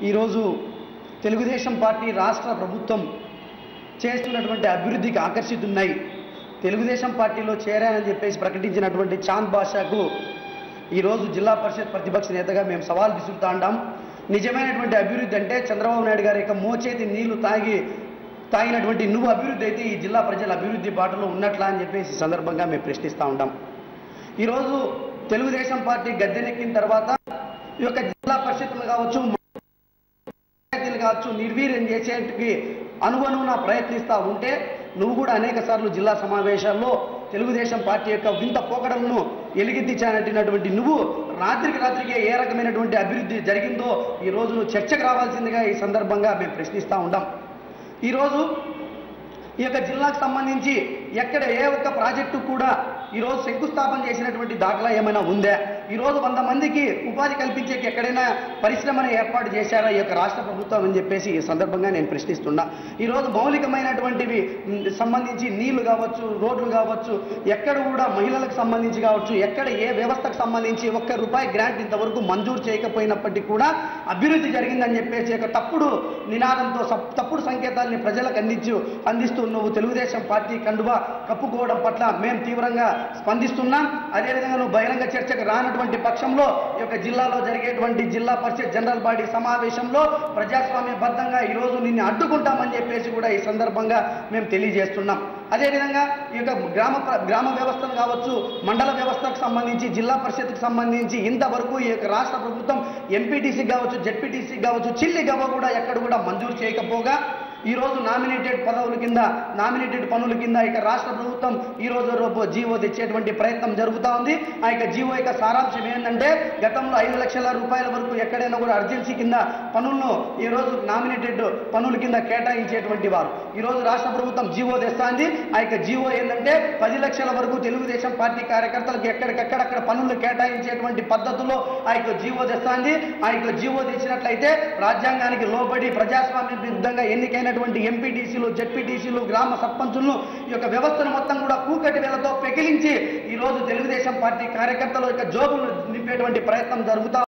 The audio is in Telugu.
ఈరోజు తెలుగుదేశం పార్టీ రాష్ట్ర ప్రభుత్వం చేస్తున్నటువంటి అభివృద్ధికి ఆకర్షితున్నాయి తెలుగుదేశం పార్టీలో చేరానని చెప్పేసి ప్రకటించినటువంటి చాంద్ బాషాకు ఈరోజు జిల్లా పరిషత్ ప్రతిపక్ష నేతగా మేము సవాల్ విసురుతా ఉంటాం నిజమైనటువంటి అభివృద్ధి అంటే చంద్రబాబు నాయుడు గారి యొక్క మోచేతి నీళ్లు తాగి తాగినటువంటి నువ్వు అభివృద్ధి అయితే ఈ జిల్లా ప్రజల అభివృద్ధి బాటలో ఉన్నట్లా అని చెప్పేసి ఈ సందర్భంగా మేము ప్రశ్నిస్తూ ఉంటాం ఈరోజు తెలుగుదేశం పార్టీ గద్దెనెక్కిన తర్వాత ఈ యొక్క జిల్లా పరిషత్లు కావచ్చు పంచాయతీలు కావచ్చు నిర్వీర్యం చేసేటికి అనుగుణంగా ప్రయత్నిస్తూ ఉంటే నువ్వు కూడా అనేక సార్లు జిల్లా సమావేశాల్లో తెలుగుదేశం పార్టీ యొక్క వింత పోకడలను ఎలిగెత్తించానంటున్నటువంటి నువ్వు రాత్రికి రాత్రికే ఏ రకమైనటువంటి అభివృద్ధి జరిగిందో ఈ రోజు నువ్వు చర్చకు రావాల్సిందిగా ఈ సందర్భంగా మేము ప్రశ్నిస్తూ ఉంటాం ఈరోజు ఈ యొక్క జిల్లాకు సంబంధించి ఎక్కడ ఏ ఒక్క ప్రాజెక్టు కూడా ఈరోజు శంకుస్థాపన చేసినటువంటి దాఖలా ఏమైనా ఉందా ఈరోజు వంద మందికి ఉపాధి కల్పించేకి ఎక్కడైనా పరిశ్రమను ఏర్పాటు చేశారా ఈ యొక్క రాష్ట్ర ప్రభుత్వం అని చెప్పేసి ఈ సందర్భంగా నేను ప్రశ్నిస్తున్నా ఈరోజు మౌలికమైనటువంటివి మ్, సంబంధించి నీళ్లు కావచ్చు రోడ్లు కావచ్చు ఎక్కడ కూడా మహిళలకు సంబంధించి కావచ్చు ఎక్కడ ఏ వ్యవస్థకు సంబంధించి ఒక్క రూపాయి గ్రాంట్ ఇంతవరకు మంజూరు చేయకపోయినప్పటికీ కూడా అభివృద్ధి జరిగిందని చెప్పేసి ఒక తప్పుడు నినాదంతో సప్- తప్పుడు సంకేతాల్ని ప్రజలకు అందించు అందిస్తూ నువ్వు తెలుగుదేశం పార్టీ కండువా కప్పుకోవడం పట్ల మేము తీవ్రంగా స్పందిస్తున్నాం అదేవిధంగా నువ్వు బహిరంగ చర్చకు రానటువంటి పక్షంలో ఈ యొక్క జిల్లాలో జరిగేటువంటి జిల్లా పరిషత్ జనరల్ బాడీ సమావేశంలో ప్రజాస్వామ్యబద్ధంగా ఈరోజు నిన్ను అడ్డుకుంటామని చెప్పేసి కూడా ఈ సందర్భంగా మేము తెలియజేస్తున్నాం అదేవిధంగా ఈ యొక్క గ్రామ ప్ర- గ్రామ వ్యవస్థను కావచ్చు మండల వ్యవస్థకు సంబంధించి జిల్లా పరిషత్కు సంబంధించి ఇంతవరకు ఈ యొక్క రాష్ట్ర ప్రభుత్వం ఎంపీటీసీ కావచ్చు జెడ్పీటీసీ కావచ్చు చిల్లి గవ్వ కూడా ఎక్కడ కూడా మంజూరు చేయకపోగా ఈ రోజు నామినేటెడ్ పదవుల కింద నామినేటెడ్ పనుల కింద ఇక రాష్ట్ర ప్రభుత్వం ఈ రోజు రేపు జీవో తెచ్చేటువంటి ప్రయత్నం జరుగుతూ ఉంది ఆ యొక్క జీవో యొక్క సారాంశం ఏంటంటే గతంలో ఐదు లక్షల రూపాయల వరకు ఎక్కడైనా కూడా అర్జెన్సీ కింద పనులను ఈ రోజు నామినేటెడ్ పనుల కింద కేటాయించేటువంటి వారు ఈ రోజు రాష్ట్ర ప్రభుత్వం జీవో తెస్తాంది ఆ యొక్క జీవో ఏంటంటే పది లక్షల వరకు తెలుగుదేశం పార్టీ కార్యకర్తలకు ఎక్కడికెక్కడక్కడ పనులు కేటాయించేటువంటి పద్ధతిలో ఆ యొక్క జీవో తెస్తాంది ఆ యొక్క జీవో తెచ్చినట్లయితే రాజ్యాంగానికి లోబడి ప్రజాస్వామ్య విరుద్ధంగా ఎన్నికైనటువంటి ఎంపీటీసీలు జెడ్పీటీసీలు గ్రామ సర్పంచులను ఈ యొక్క వ్యవస్థను మొత్తం కూడా కూకటి వేలతో పెకిలించి ఈ రోజు తెలుగుదేశం పార్టీ కార్యకర్తల యొక్క జోబులు నింపేటువంటి ప్రయత్నం జరుగుతా